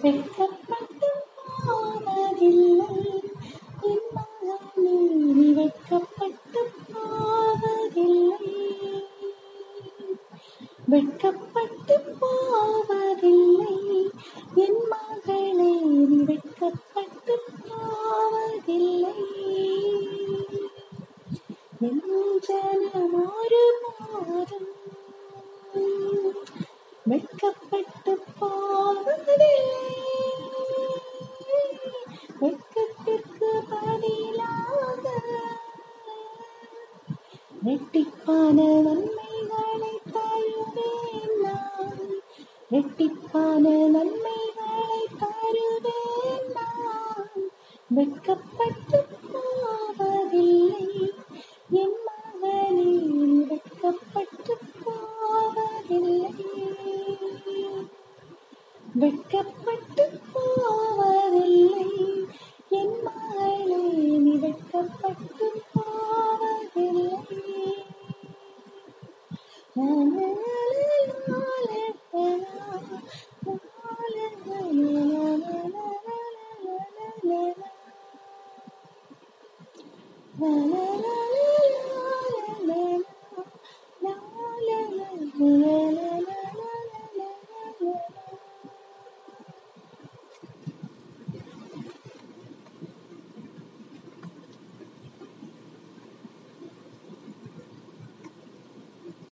வெட்கப்பட்டு போவதில்லை என் மகனே நீ வெட்கப்பட்டு போவதில்லை வெட்கப்பட்டு போவதில்லை என் மகளே நீ வெட்கப்பட்டு போவதில்லை என் ஜனம் ஒருபோதும் வெட்கப்பட்டு போவதில்லை வெட்கத்திற்கு பதிலாக ரெட்டிப்பான நன்மைகளை தருவேன் நான் ரெட்டிப்பான நன்மைகளை தருவேன் நான் வெட்கப்பட்டு போவதில்லை என் மகனே நீ வெட்கப்பட்டு போவதில்லை வெட்கப்பட்டு போவதில்லை என் மகளே நீ வெட்கப்பட்டு போவதில்லை la la la la